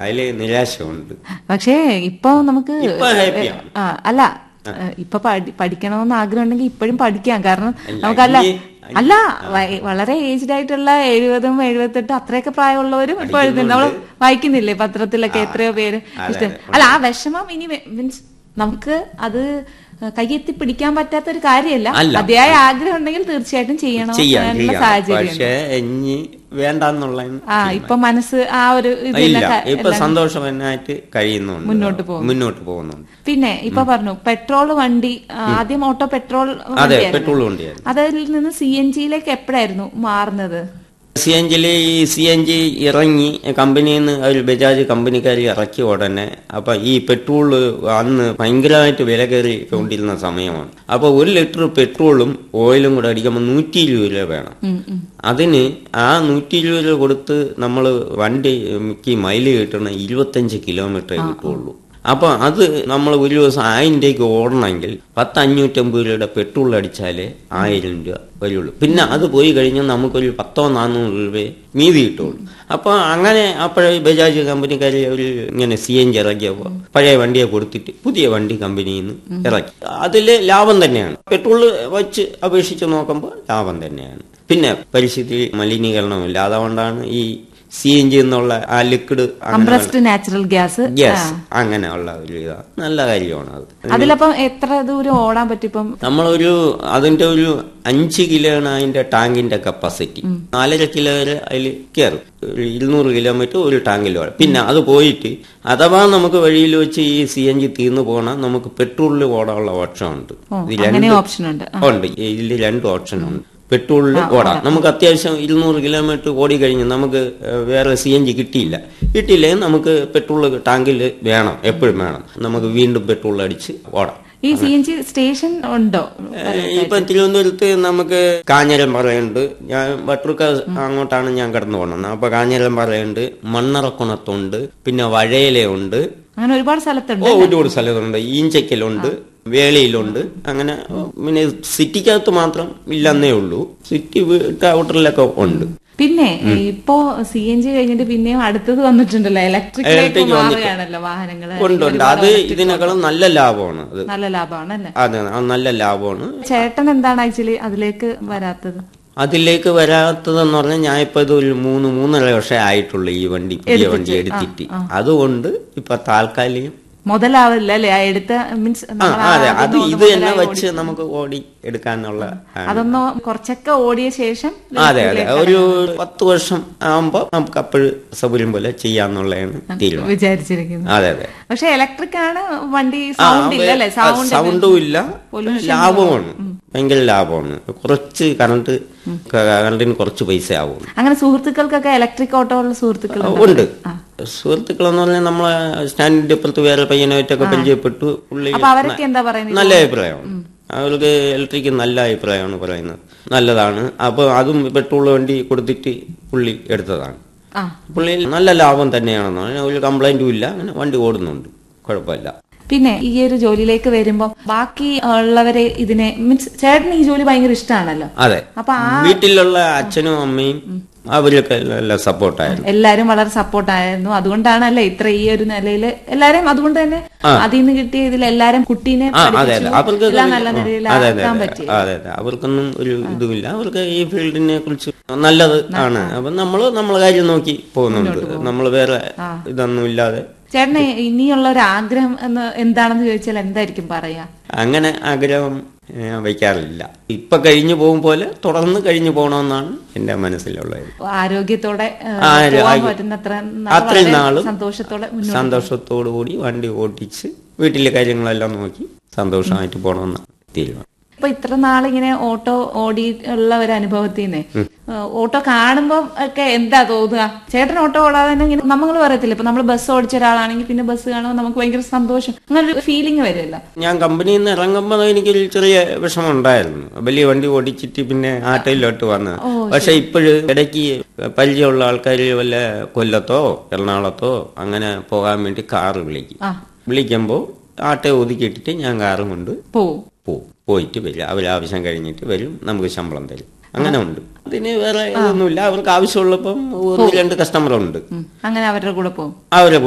അതില് നിരാശയുണ്ട് പക്ഷേ ഇപ്പൊ നമുക്ക് ഇപ്പൊ ഹാപ്പിയാണ് ആ അല്ല ഏഹ്, ഇപ്പൊ പഠി- പഠിക്കണമെന്ന് ആഗ്രഹം ഉണ്ടെങ്കിൽ ഇപ്പോഴും പഠിക്കാം കാരണം നമുക്കല്ല ഇനി- അല്ല വ- വളരെ ഏജ്ഡ് ആയിട്ടുള്ള എഴുപതും എഴുപത്തെട്ടും അത്രയൊക്കെ പ്രായമുള്ളവരും ഇപ്പൊ എഴുതുന്നുണ്ട് നമ്മൾ വായിക്കുന്നില്ലേ പത്രത്തിലൊക്കെ എത്രയോ പേര് ഇഷ്ടം അല്ല ആ വിഷമം ഇനി മീൻസ് നമുക്ക് അത് കയ്യെത്തി പിടിക്കാൻ പറ്റാത്ത ഒരു കാര്യമല്ല അല്ല. അതിയായ ആഗ്രഹം ഉണ്ടെങ്കിൽ തീർച്ചയായിട്ടും ചെയ്യണം ചെയ്യാം എന്നുള്ള ചെയ്യാം സാഹചര്യം പക്ഷെ ഇനി വേണ്ടെന്നുള്ള ആ ഇപ്പൊ മനസ്സ് ആ ഒരു ഇല്ല ഇതിലൊക്കെ ഇപ്പൊ സന്തോഷവനായിട്ട് കഴിയുന്നുണ്ട് മുന്നോട്ട് പോകുന്നു. മുന്നോട്ട് പോകുന്നുണ്ട് പിന്നെ ഇപ്പൊ പറഞ്ഞു പെട്രോൾ വണ്ടി ആ, ആദ്യം ഓട്ടോ പെട്രോൾ അതെ വണ്ടിയായിരുന്നു. പെട്രോൾ വണ്ടിയായിരുന്നു അതിൽ നിന്ന് സി എൻ ജിയിലേക്ക് എപ്പോഴായിരുന്നു മാറുന്നത് സി എൻ ജിയിൽ ഈ സി എൻ ജി ഇറങ്ങി കമ്പനിയിൽ നിന്ന് അവർ ബജാജ് കമ്പനിക്കാർ ഇറക്കിയ ഉടനെ അപ്പൊ ഈ പെട്രോൾ അന്ന് ഭയങ്കരമായിട്ട് വില കയറി കൊണ്ടിരുന്ന സമയമാണ് അപ്പൊ ഒരു ലിറ്റർ പെട്രോളും ഓയിലും കൂടെ അടിക്കുമ്പോൾ നൂറ്റി ഇരുപത് രൂപ വേണം ഉം, ഉം. അതിന് ആ നൂറ്റി ഇരുപത് രൂപ കൊടുത്ത് നമ്മൾ വണ്ടിക്ക് മൈല് കിട്ടണ ഇരുപത്തഞ്ച് കിലോമീറ്റർ കിട്ടുള്ളൂ അപ്പൊ അത് നമ്മൾ ഒരു ദിവസം ആയിരം രൂപയ്ക്ക് ഓടണമെങ്കിൽ പത്ത് അഞ്ഞൂറ്റമ്പത് രൂപയുടെ പെട്രോൾ അടിച്ചാലേ ആയിരം രൂപ വരുള്ളൂ പിന്നെ അത് പോയി കഴിഞ്ഞാൽ നമുക്കൊരു പത്തോ നാനൂറ് രൂപയെ മീതി കിട്ടുള്ളൂ അപ്പൊ അങ്ങനെ അപ്പോഴേ ബജാജ് കമ്പനിക്കാർ ഒരു ഇങ്ങനെ സി എൻ ജി ഇറക്കിയപ്പോൾ പഴയ വണ്ടിയെ കൊടുത്തിട്ട് പുതിയ വണ്ടി കമ്പനിയിൽ നിന്ന് ഇറക്കി അതില് ലാഭം തന്നെയാണ് പെട്രോൾ വെച്ച് അപേക്ഷിച്ച് നോക്കുമ്പോൾ ലാഭം തന്നെയാണ് പിന്നെ പരിസ്ഥിതി മലിനീകരണമില്ല അതുകൊണ്ടാണ് ഈ സി എൻ ജി എന്നുള്ള ആ liquid compressed natural gas gas അങ്ങനെയുള്ള ഒരു ഇതാണ് നല്ല കാര്യമാണ് അത് അതിലപ്പം എത്ര ദൂരം ഓടാൻ പറ്റും ഇപ്പം നമ്മളൊരു അതിന്റെ ഒരു അഞ്ച് കിലോയാണ് അതിന്റെ ടാങ്കിന്റെ കപ്പാസിറ്റി നാലര കിലോ വരെ അതിൽ കയറും ഒരു ഇരുന്നൂറ് കിലോമീറ്റർ ഒരു ടാങ്കിൽ ഓടാം പിന്നെ അത് പോയിട്ട് അഥവാ നമുക്ക് വഴിയിൽ വെച്ച് ഈ സി എൻ ജി തീർന്നു പോകണം നമുക്ക് പെട്രോളിൽ ഓടാനുള്ള ഓപ്ഷൻ ഉണ്ട് ഓ, ഇത് അങ്ങനെ രണ്ട് ഓപ്ഷൻ ഉണ്ട് ഉണ്ട് ഇതിൽ രണ്ട് ഓപ്ഷൻ ഉണ്ട് പെട്രോളിൽ ഓടാം നമുക്ക് അത്യാവശ്യം ഇരുന്നൂറ് കിലോമീറ്റർ ഓടി കഴിഞ്ഞ് നമുക്ക് ഏഹ്, വേറെ സി എൻ ജി കിട്ടിയില്ല കിട്ടിയില്ലെങ്കിൽ നമുക്ക് പെട്രോൾ ടാങ്കിൽ വേണം എപ്പോഴും വേണം നമുക്ക് വീണ്ടും പെട്രോൾ അടിച്ച് ഓടാം ഈ സി എൻ ജി സ്റ്റേഷൻ ഉണ്ടോ ഏഹ്, ഇപ്പൊ തിരുവനന്തപുരത്ത് നമുക്ക് കാഞ്ഞിരം പറയുന്നുണ്ട് ഞാൻ വട്ടൂർക്ക അങ്ങോട്ടാണ് ഞാൻ കടന്നു പോകുന്നത് അപ്പൊ കാഞ്ഞിരം പറയുന്നുണ്ട് മണ്ണറക്കുണത്തുണ്ട് പിന്നെ വഴയിലുണ്ട് അങ്ങനെ ഒരുപാട് സ്ഥലത്തുണ്ട് ഓ ഒരുപാട് സ്ഥലത്തുണ്ട് ഈഞ്ചക്കലുണ്ട് വേളിയിലുണ്ട് അങ്ങനെ പിന്നെ സിറ്റിക്കകത്ത് മാത്രം ഇല്ലെന്നേ ഉള്ളൂ സിറ്റി വിട്ട് ഔട്ടറിലൊക്കെ ഉണ്ട് പിന്നെ ഇപ്പോ സി എൻ ജി കഴിഞ്ഞിട്ട് പിന്നെയും അടുത്തത് വന്നിട്ടുണ്ടല്ലോ ഇലക്ട്രിക്കിലേക്ക് Electric വന്നിട്ട്. മാറുകയാണല്ലോ വാഹനങ്ങള് ഉണ്ട് ഉണ്ട് അത് ഇതിനേക്കാളും നല്ല ലാഭമാണ് അത് നല്ല ലാഭമാണ് അല്ലേ അതെ അത് നല്ല ലാഭമാണ് ചേട്ടൻ എന്താണ് ആക്ച്വലി അതിലേക്ക് വരാത്തത് അതിലേക്ക് വരാത്തതെന്ന് പറഞ്ഞാൽ ഞാൻ ഇപ്പൊ ഇത് ഒരു മൂന്ന് മൂന്നര വർഷം ആയിട്ടുള്ളൂ ഈ വണ്ടി പുതിയ വണ്ടി എടുത്തിട്ട് അതുകൊണ്ട് ഇപ്പൊ താൽക്കാലികം മുതലാവില്ല അല്ലേ ആ എടുത്ത മീൻസ് ആ അതെ അത് ഇത് തന്നെ വെച്ച് നമുക്ക് ഓടി എടുക്കാനുള്ള ആണ്. അതൊന്ന് കുറച്ചൊക്കെ ഓടിയ ശേഷം അതെ അതെ ഒരു പത്ത് വർഷം ആകുമ്പോ നമുക്ക് അപ്പോഴ് സൗകര്യം പോലെ ചെയ്യാന്നുള്ളതാണ് തീരുമാനം വിചാരിച്ചിരിക്കുന്നത് അതെ അതെ പക്ഷെ ഇലക്ട്രിക് ആണ് വണ്ടി ആ, സൗണ്ട് ഇല്ല അല്ലേ ആ, സൗണ്ട് സൗണ്ടും ഇല്ല ലാഭമാണ് ഭയങ്കര ലാഭമാണ് കുറച്ച് കറണ്ട് കറണ്ടിന് കുറച്ച് പൈസ ആവും അങ്ങനെ സുഹൃത്തുക്കൾക്കൊക്കെ ഇലക്ട്രിക് ഓട്ടോ ഉള്ള സുഹൃത്തുക്കൾ ഉണ്ട് സുഹൃത്തുക്കളെന്ന് പറഞ്ഞാൽ നമ്മളെ സ്റ്റാൻഡിന്റെ അപ്പുറത്ത് വേറെ പയ്യനായിട്ടൊക്കെ പരിചയപ്പെട്ടു പുള്ളി അപ്പൊ അവരൊക്കെ എന്താ പറയുന്നത് നല്ല അഭിപ്രായമാണ് അവർക്ക് ഇലക്ട്രിക് നല്ല അഭിപ്രായമാണ് പറയുന്നത് നല്ലതാണ് അപ്പൊ അതും പെട്രോൾ വണ്ടി കൊടുത്തിട്ട് പുള്ളി എടുത്തതാണ് ആ പുള്ളി നല്ല ലാഭം തന്നെയാണെന്നാണ് ഒരു കംപ്ലൈന്റും ഇല്ല അങ്ങനെ വണ്ടി ഓടുന്നുണ്ട് കുഴപ്പമില്ല പിന്നെ ഈ ഒരു ജോലിയിലേക്ക് വരുമ്പോ ബാക്കി ഉള്ളവരെ ഇതിനെ മീൻസ് ചേട്ടന് ഈ ജോലി ഭയങ്കര ഇഷ്ടമാണല്ലോ അതെ അപ്പൊ ആ വീട്ടിലുള്ള അച്ഛനും അമ്മയും അവരൊക്കെ നല്ല സപ്പോർട്ടായിരുന്നു എല്ലാരും വളരെ സപ്പോർട്ടായിരുന്നു അതുകൊണ്ടാണ് അല്ലെ ഇത്ര ഈ ഒരു നിലയിൽ എല്ലാരും അതുകൊണ്ട് തന്നെ അതിൽ നിന്ന് കിട്ടിയ ഇതിൽ എല്ലാരും കുട്ടീനെ ആ അതെ അതെ പഠിപ്പിച്ചു, അവർക്ക് എല്ലാം നല്ല നിലയിൽ അതെ അതെ ആക്കാൻ അതെ പറ്റി അതെ അതെ അവർക്കൊന്നും ഒരു ഇതുമില്ല അവർക്ക് ഈ ഫീൽഡിനെ കുറിച്ച് നല്ലത് ആണ് അപ്പൊ നമ്മള് നമ്മളെ കാര്യം നോക്കി പോകുന്നുണ്ട് നമ്മൾ വേറെ ഇതൊന്നും ഇല്ലാതെ ചേട്ടന് ഇനിയുള്ള ഒരു ആഗ്രഹം എന്ന് എന്താണെന്ന് ചോദിച്ചാൽ എന്തായിരിക്കും പറയാ അങ്ങനെ ആഗ്രഹം ഞാൻ വയ്ക്കാറില്ല ഇപ്പൊ കഴിഞ്ഞു പോകും പോലെ തുടർന്ന് കഴിഞ്ഞു പോകണമെന്നാണ് എന്റെ മനസ്സിലുള്ളത് ആരോഗ്യത്തോടെ ഏഹ്, ആ, പോകാൻ ആരോഗ്യ- പറ്റുന്നത്ര നാൾ അത്രയും വളരെ നാളും സന്തോഷത്തോടെ മുന്നോട്ട് സന്തോഷത്തോടു കൂടി വണ്ടി ഓടിച്ച് വീട്ടിലെ കാര്യങ്ങളെല്ലാം നോക്കി സന്തോഷമായിട്ട് പോകണമെന്നാണ് തീരുമാനം ഇപ്പൊ ഇത്ര നാളിങ്ങനെ ഓട്ടോ ഓടി ഉള്ള ഒരു അനുഭവത്തിൽ നിന്ന് ഓട്ടോ കാണുമ്പോ ഒക്കെ എന്താ തോന്നുക ചേട്ടൻ ഓട്ടോ ഓടാതെ തന്നെ ഇങ്ങനെ നമ്മൾ പറയത്തില്ല ഇപ്പൊ നമ്മൾ ബസ് ഓടിച്ച ഒരാളാണെങ്കിൽ പിന്നെ ബസ് കാണുമ്പോൾ നമുക്ക് ഭയങ്കര സന്തോഷം അങ്ങനെ ഒരു ഫീലിംഗ് വരുമല്ലോ ഞാൻ കമ്പനിയിൽ നിന്ന് ഇറങ്ങുമ്പോൾ എനിക്കൊരു ചെറിയ വിഷമം ഉണ്ടായിരുന്നു വലിയ വണ്ടി ഓടിച്ചിട്ട് പിന്നെ ആട്ടയിലോട്ട് വന്ന് പക്ഷെ ഇപ്പോഴ് ഇടയ്ക്ക് പരിചയമുള്ള ആൾക്കാർ വല്ല കൊല്ലത്തോ എറണാകുളത്തോ അങ്ങനെ പോകാൻ വേണ്ടി കാറ് വിളിക്കും ആ വിളിക്കുമ്പോൾ ആട്ടയെ ഒതുക്കിയിട്ടിട്ട് ഞാൻ കാറും കൊണ്ട് പോവും പോവും പോയിട്ട് വരും അവരാവശ്യം കഴിഞ്ഞിട്ട് വരും നമുക്ക് ശമ്പളം തരും അങ്ങനെ ഉണ്ട് അതിന് വേറെ ഇതൊന്നുമില്ല അവർക്ക് ആവശ്യമുള്ളപ്പം ഒന്ന് രണ്ട് കസ്റ്റമർ ഉണ്ട് ഉം. അങ്ങനെ അവരുടെ കൂടെ പോവും അവരെ